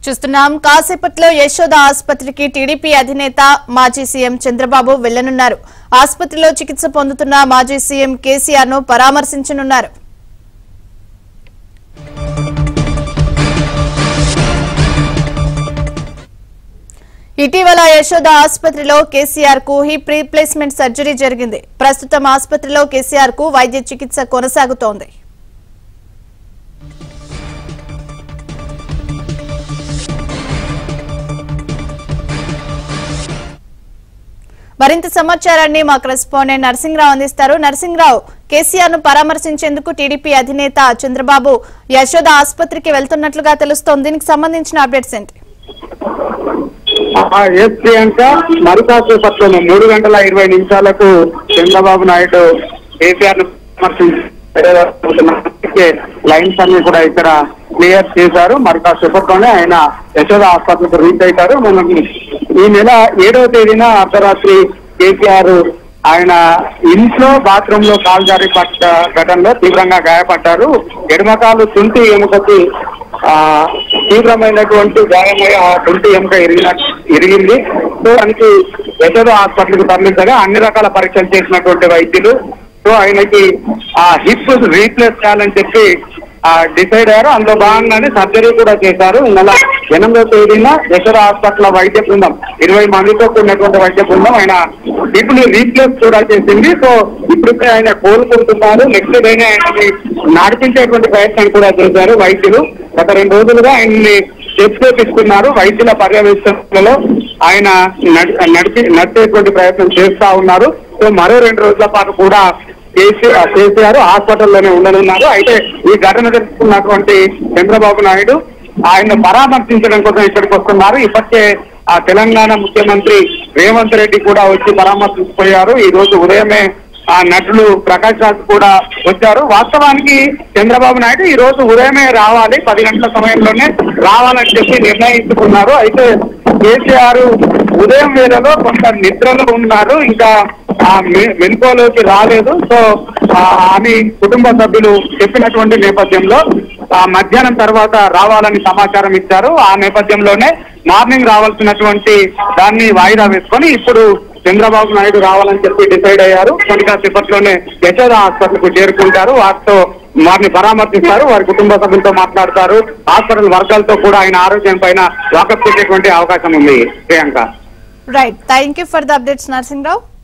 చూస్తున్నాం కాసేపట్లో యశోద ఆసుపత్రికి టీడీపీ అధినేత మాజీ సీఎం చంద్రబాబు వెళ్లనున్నారు ఆసుపత్రిలో చికిత్స పొందుతున్న మాజీ సీఎం కేసీఆర్ ను పరామర్శించనున్నారు ఇటీవల యశోద ఆసుపత్రిలో కేసీఆర్ కు హిప్ రీప్లేస్మెంట్ సర్జరీ జరిగింది ప్రస్తుతం ఆసుపత్రిలో కేసీఆర్ కు వైద్య చికిత్స కొనసాగుతోంది మరింత సమాచారాన్ని మా కరెస్పాండెంట్ నరసింహరావు అందిస్తారు నరసింహరావు కేసీఆర్ ను పరామర్శించేందుకు టీడీపీ అధినేత చంద్రబాబు యశోద ఆసుపత్రికి వెళ్తున్నట్లుగా తెలుస్తోంది దీనికి సంబంధించిన అప్డేట్స్ ఏంటి ఆ ఎస్ ప్రియాంక మరుకాసు పట్ల మూడు గంటల ఇరవై నిమిషాలకు చంద్రబాబు నాయుడు కేసీఆర్ ను విమర్శించే లైన్స్ అన్ని కూడా ఇక్కడ క్లియర్ చేశారు మరి కాసేపట్లోనే ఆయన యశోద ఆసుపత్రికి రీచ్ అవుతారు మనకి ఈ నెల ఏడవ తేదీన అర్ధరాత్రి కేసీఆర్ ఆయన ఇంట్లో బాత్రూమ్ లో కాలు జారి పడ్డ ఘటనలో తీవ్రంగా గాయపడ్డారు ఎడమకాలు తుంటి ఎముకకి ఆ తీవ్రమైనటువంటి గాయమై ఆ తుంటి ఎముక ఇరిగిన ఇరిగింది సో దానికి యశోద హాస్పిటల్కి తరలించగా అన్ని రకాల పరీక్షలు చేసినటువంటి వైద్యులు సో ఆయనకి ఆ హిప్ రీప్లేస్ చేయాలని చెప్పి ఆ డిసైడ్ అయ్యారు అందులో భాగంగానే సర్జరీ కూడా చేశారు ఈ నెల ఎనిమిదో తేదీన యశోద హాస్పిటల్ వైద్య బృందం ఇరవై మందితో కూడినటువంటి వైద్య బృందం ఆయన హిప్ ని రీప్లేస్ కూడా చేసింది సో ఇప్పుడిప్పుడే ఆయన కోలుకుంటున్నారు నెక్స్ట్ డేనే ఆయనని నడిపించేటువంటి ప్రయత్నం కూడా చేశారు వైద్యులు గత రెండు రోజులుగా ఆయన్ని స్టెప్స్ చేపిస్తున్నారు వైద్యుల పర్యవేక్షణలో ఆయన నడి- నడిపి నడిచేటువంటి ప్రయత్నం చేస్తా ఉన్నారు సో మరో రెండు రోజుల పాటు కూడా కేసీఆర్ కేసీఆర్ హాస్పిటల్లోనే ఉండనున్నారు అయితే ఈ ఘటన తెలుసుకున్నటువంటి చంద్రబాబు నాయుడు ఆయన పరామర్శించడం కోసం ఇక్కడికి వస్తున్నారు ఇప్పటికే ఆ తెలంగాణ ముఖ్యమంత్రి రేవంత్ రెడ్డి కూడా వచ్చి పరామర్శించిపోయారు ఈ రోజు ఉదయమే ఆ నటులు ప్రకాష్ రాజ్ కూడా వచ్చారు వాస్తవానికి చంద్రబాబు నాయుడు ఈ రోజు ఉదయమే రావాలి పది గంటల సమయంలోనే రావాలని చెప్పి నిర్ణయించుకున్నారు అయితే కేసీఆర్ ఉదయం వేళలో కొంత నిద్రలో ఉన్నారు ఇంకా ఆ మె- మెలకువలోకి రాలేదు సో ఆ అని కుటుంబ సభ్యులు చెప్పినటువంటి నేపథ్యంలో ఆ మధ్యాహ్నం తర్వాత రావాలని సమాచారం ఇచ్చారు ఆ నేపథ్యంలోనే మార్నింగ్ రావాల్సినటువంటి దాన్ని వాయిదా వేసుకొని ఇప్పుడు చంద్రబాబు నాయుడు రావాలని చెప్పి డిసైడ్ అయ్యారు కనుక సేపట్లోనే యశోద హాస్పిటల్ చేరుకుంటారు వారితో వారిని పరామర్శిస్తారు వారి కుటుంబ సభ్యులతో మాట్లాడతారు హాస్పిటల్ వర్గాలతో కూడా ఆయన ఆరోగ్యం పైన వాకప్ చేసేటువంటి అవకాశం ఉంది Priyanka right thank you for the updates Narasimharao